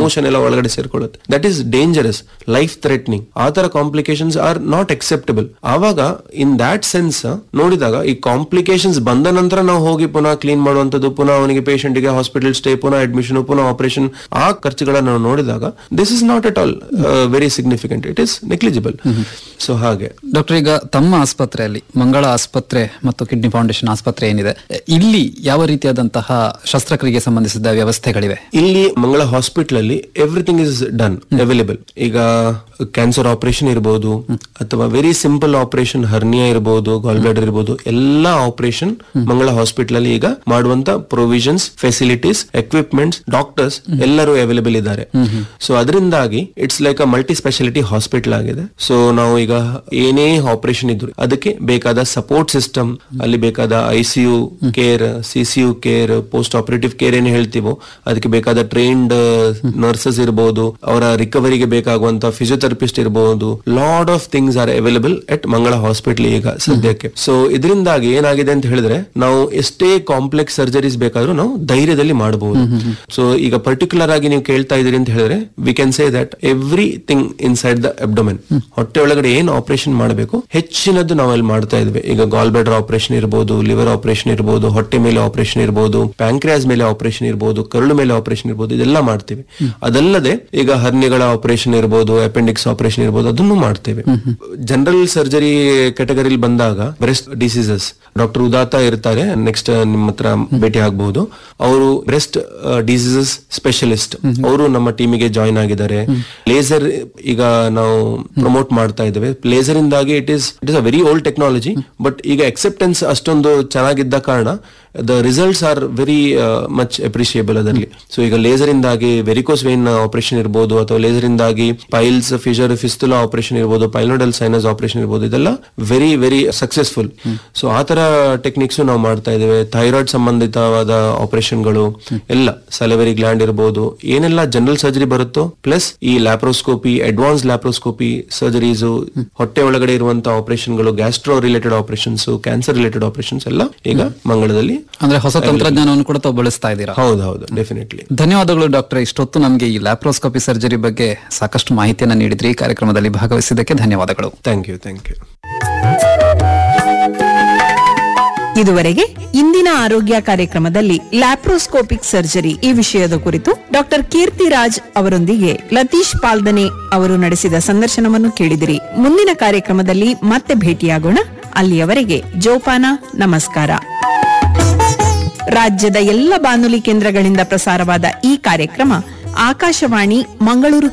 motion ಎಲ್ಲ ಒಳಗಡೆ ಸೇರ್ಕೊಳ್ಳುತ್ತೆ that is dangerous life threatening ಆ ತರ ಕಾಂಪ್ಲಿಕೇಶನ್ಸ್ ಆರ್ ನಾಟ್ ಅಕ್ಸೆಪ್ಟಬಲ್ ಆವಾಗ ಇನ್ ದ್ಯಾಟ್ ಸೆನ್ಸ್ ನೋಡಿದಾಗ ಈ ಕಾಂಪ್ಲಿಕೇಶನ್ಸ್ ಬಂದ ನಂತರ ನಾವು ಹೋಗಿ ಪುನಃ ಕ್ಲೀನ್ ಮಾಡುವಂತದ್ದು ಪುನಃ ಅವನಿಗೆ patient ಗೆ ಹಾಸ್ಪಿಟಲ್ ಸ್ಟೇ ಪುನಃ ಅಡ್ಮಿಷನ್ ಪುನಃ ಆಪರೇಷನ್ ಆ ಖರ್ಚುಗಳನ್ನ ನಾವು ನೋಡಿದಾಗ this is not at all very significant it is negligible so ಹಾಗೆ ಡಾಕ್ಟರ್ ಈಗ ತಮ್ಮ ಆಸ್ಪತ್ರೆಯಲ್ಲಿ ಮಂಗಳ ಆಸ್ಪತ್ರೆ ಮತ್ತು ಕಿಡ್ನಿ ಫೌಂಡೇಶನ್ ಆಸ್ಪತ್ರೆ ಏನಿದೆ ಇಲ್ಲಿ ಯಾವ ರೀತಿಯಾದಂತಹ ಶಸ್ತ್ರಕ್ರಿಯೆಗೆ ಸಂಬಂಧಿಸಿದ ವ್ಯವಸ್ಥೆಗಳಿವೆ ಇಲ್ಲಿ ಮಂಗಳ ಹಾಸ್ಪಿಟಲ್ ಅಲ್ಲಿ ಎವ್ರಿಥಿಂಗ್ ಇಸ್ ಡನ್ ಅವೈಲೇಬಲ್ ಈಗ ಕ್ಯಾನ್ಸರ್ ಆಪರೇಷನ್ ಇರಬಹುದು ಅಥವಾ ವೆರಿ ಸಿಂಪಲ್ ಆಪರೇಷನ್ ಹರ್ನಿಯಾ ಇರಬಹುದು ಗಾಲ್ ಬ್ಲಾಡರ್ ಇರಬಹುದು ಎಲ್ಲಾ ಆಪರೇಷನ್ ಮಂಗಳ ಹಾಸ್ಪಿಟಲ್ ಅಲ್ಲಿ ಈಗ ಮಾಡುವಂತ ಪ್ರೊವಿಷನ್ಸ್ ಫೆಸಿಲಿಟೀಸ್ ಎಕ್ವಿಪ್ಮೆಂಟ್ಸ್ ಡಾಕ್ಟರ್ಸ್ ಎಲ್ಲರೂ ಅವೈಲೇಬಲ್ ಇದ್ದಾರೆ ಸೊ ಅದರಿಂದಾಗಿ it's like a multi speciality hospital ಆಗಿದೆ ಸೊ ನಾವು ಈಗ ಏನೇ ಆಪರೇಷನ್ ಇದ್ರು ಅದಕ್ಕೆ ಬೇಕಾದ ಸಪೋರ್ಟ್ ಸಿಸ್ಟಮ್ ಅಲ್ಲಿ ಬೇಕಾದ ICU care CCU care post operative care ಏನ್ ಹೇಳ್ತೀವೋ ಅದಕ್ಕೆ ಬೇಕಾದ ಟ್ರೈನ್ಡ್ ನರ್ಸಸ್ ಇರಬಹುದು ಅವರ ರಿಕವರಿಗೆ ಬೇಕಾಗುವಂತ ಫಿಸಿಯೋಥೆರಪಿಸ್ಟ್ ಇರಬಹುದು lot of things are available at Mangala hospital ಈಗ ಸದ್ಯಕ್ಕೆ ಸೊ ಇದರಿಂದಾಗಿ ಏನಾಗಿದೆ ಅಂತ ಹೇಳಿದ್ರೆ ನಾವು ಎಷ್ಟೇ ಕಾಂಪ್ಲೆಕ್ಸ್ ಸರ್ಜರೀಸ್ ಬೇಕಾದ್ರೂ ನಾವು ಧೈರ್ಯದಲ್ಲಿ ಮಾಡಬಹುದು ಸೊ ಈಗ ಪರ್ಟಿಕ್ಯುಲರ್ ಆಗಿ ನೀವು ಕೇಳ್ತಾ ಇದೀರಿ ಅಂತ ಹೇಳಿದ್ರೆ we can say that everything inside the abdomen ಹೊಟ್ಟೆ ಒಳಗಡೆ ಏನ್ ಆಪರೇಷನ್ ಮಾಡಬೇಕು ಹೆಚ್ಚಿನದ್ದು ನಾವಲ್ಲಿ ಮಾಡ್ತಾ ಇದ್ವಿ ಈಗ ಗಾಲ್ ಬ್ಲಾಡರ್ ಆಪರೇಷನ್ ಇರಬಹುದು ಲಿವರ್ ಆಪರೇಷನ್ ಇರಬಹುದು ಹೊಟ್ಟೆ ಮೇಲೆ ಆಪರೇಷನ್ ಇರಬಹುದು ಪ್ಯಾಂಕ್ರಿಯಾಸ್ ಮೇಲೆ ಆಪರೇಷನ್ ಇರಬಹುದು ಕರುಳು ಮೇಲೆ ಆಪರೇಷನ್ ಇರಬಹುದು ಇದೆಲ್ಲ ಮಾಡ್ತೀವಿ ಅದಲ್ಲದೆ ಈಗ ಹರ್ನಿಗಳ ಆಪರೇಷನ್ ಇರಬಹುದು ಅಪೆಂಡಿಕ್ಸ್ ಆಪರೇಷನ್ ಇರಬಹುದು ಅದನ್ನು ಮಾಡ್ತೇವೆ ಜನರಲ್ ಸರ್ಜರಿ ಕ್ಯಾಟಗರಿಲಿ ಬಂದಾಗ ಬ್ರೆಸ್ಟ್ ಡಿಸೀಸಸ್ ಡಾಕ್ಟರ್ ಉದಾತ ಇರ್ತಾರೆ ನೆಕ್ಸ್ಟ್ ನಿಮ್ಮ ಹತ್ರ ಭೇಟಿ ಆಗಬಹುದು ಅವರು ಬ್ರೆಸ್ಟ್ ಡಿಸೀಸಸ್ ಸ್ಪೆಷಲಿಸ್ಟ್ ಅವರು ನಮ್ಮ ಟೀಮಿಗೆ ಜಾಯಿನ್ ಆಗಿದ್ದಾರೆ ಲೇಸರ್ ಈಗ ನಾವು ಪ್ರಮೋಟ್ ಮಾಡ್ತಾ ಇದ್ದೇವೆ ಲೇಸರ್ ಇಂದಾಗಿ it is it is a very old technology but ಈಗ ಅಕ್ಸೆಪ್ಟೆನ್ಸ್ ಅಷ್ಟೊಂದು ಚೆನ್ನಾಗಿದ್ದ ಕಾರಣ the results are very much appreciable ಅದರಲ್ಲಿ ಸೊ ಈಗ ಲೇಸರ್ ಇಂದಾಗಿ ವೆರಿಕೋಸ್ ವೇನ್ ಆಪರೇಷನ್ ಇರಬಹುದು ಅಥವಾ ಲೇಸರ್ ಇಂದಾಗಿ ಪೈಲ್ಸ್ ಫಿಶರ್ ಫಿಸ್ತುಲಾ ಆಪರೇಷನ್ ಇರಬಹುದು ಪೈಲೋಡಲ್ ಸೈನಸ್ ಆಪರೇಷನ್ ಇರಬಹುದು ಇದೆಲ್ಲ ವೆರಿ ವೆರಿ ಸಕ್ಸಸ್ಫುಲ್ ಸೊ ಆ ತರ ಟೆಕ್ನಿಕ್ಸ್ ನಾವು ಮಾಡ್ತಾ ಇದ್ದೇವೆ ಥೈರಾಯ್ಡ್ ಸಂಬಂಧಿತವಾದ ಆಪರೇಷನ್ಗಳು ಎಲ್ಲ ಸಲವೆರಿ ಗ್ಲ್ಯಾಂಡ್ ಇರಬಹುದು ಏನೆಲ್ಲ ಜನರಲ್ ಸರ್ಜರಿ ಬರುತ್ತೋ ಪ್ಲಸ್ ಈ ಲ್ಯಾಪ್ರೋಸ್ಕೋಪಿ ಅಡ್ವಾನ್ಸ್ ಲ್ಯಾಪ್ರೋಸ್ಕೋಪಿ ಸರ್ಜರೀಸ್ ಹೊಟ್ಟೆ ಒಳಗಡೆ ಇರುವಂತಹ ಆಪರೇಷನ್ಗಳು gastro related operations cancer related operations ಎಲ್ಲ ಈಗ ಮಂಗಳದಲ್ಲಿ ಅಂದ್ರೆ ಹೊಸ ತಂತ್ರಜ್ಞಾನವನ್ನು ಕೂಡ ತಾವು ಬಳಸ್ತಾ ಇದ್ದೀರಾ ಹೌದು ಹೌದು ಡೆಫಿನೆಟ್ಲಿ ಧನ್ಯವಾದಗಳು ಡಾಕ್ಟರ್ ಇಷ್ಟೊತ್ತು ನಮಗೆ ಈ ಲ್ಯಾಪ್ರೋಸ್ಕೋಪಿ ಸರ್ಜರಿ ಬಗ್ಗೆ ಸಾಕಷ್ಟು ಮಾಹಿತಿಯನ್ನ ನೀಡಿದ್ರಿ ಈ ಕಾರ್ಯಕ್ರಮದಲ್ಲಿ ಭಾಗವಹಿಸಿದ್ದಕ್ಕೆ ಧನ್ಯವಾದಗಳು ಥ್ಯಾಂಕ್ ಯು ಥ್ಯಾಂಕ್ ಯು ಇದುವರೆಗೆ ಇಂದಿನ ಆರೋಗ್ಯ ಕಾರ್ಯಕ್ರಮದಲ್ಲಿ ಲ್ಯಾಪ್ರೋಸ್ಕೋಪಿಕ್ ಸರ್ಜರಿ ಈ ವಿಷಯದ ಕುರಿತು ಡಾಕ್ಟರ್ ಕೀರ್ತಿರಾಜ್ ಅವರೊಂದಿಗೆ ಲತೀಶ್ ಪಾಲ್ದನೆ ಅವರು ನಡೆಸಿದ ಸಂದರ್ಶನವನ್ನು ಕೇಳಿದಿರಿ ಮುಂದಿನ ಕಾರ್ಯಕ್ರಮದಲ್ಲಿ ಮತ್ತೆ ಭೇಟಿಯಾಗೋಣ ಅಲ್ಲಿಯವರೆಗೆ ಜೋಪಾನ ನಮಸ್ಕಾರ ರಾಜ್ಯದ ಎಲ್ಲ ಬಾನುಲಿ ಕೇಂದ್ರಗಳಿಂದ ಪ್ರಸಾರವಾದ ಈ ಕಾರ್ಯಕ್ರಮ ಆಕಾಶವಾಣಿ ಮಂಗಳೂರು